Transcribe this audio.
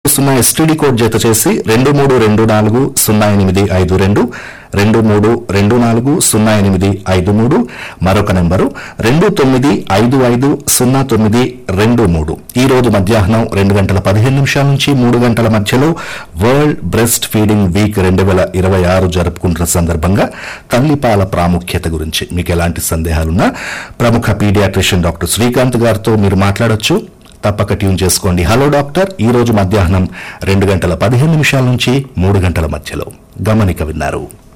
సున్నా STD code జత చేసి రెండు మూడు రెండు నాలుగు సున్నా ఎనిమిది ఐదు రెండు రెండు మూడు రెండు నాలుగు సున్నా ఎనిమిది ఐదు మూడు మరొక నెంబరు రెండు తొమ్మిది ఐదు ఐదు సున్నా తొమ్మిది రెండు మూడు ఈ రోజు మధ్యాహ్నం రెండు గంటల పదిహేను నిమిషాల నుంచి మూడు గంటల మధ్యలో వరల్డ్ బ్రెస్ట్ ఫీడింగ్ వీక్ రెండు వేల ఇరవై ఆరు జరుపుకుంటున్న సందర్భంగా తల్లిపాల ప్రాముఖ్యత గురించి మీకు ఎలాంటి సందేహాలున్నా ప్రముఖ పీడియాట్రిషియన్ డాక్టర్ శ్రీకాంత్ గారితో మీరు మాట్లాడొచ్చు తప్పక ట్యూన్ చేసుకోండి హలో డాక్టర్ ఈ రోజు మధ్యాహ్నం రెండు గంటల పదిహేను నిమిషాల నుంచి మూడు గంటల మధ్యలో గమనిక విన్నారు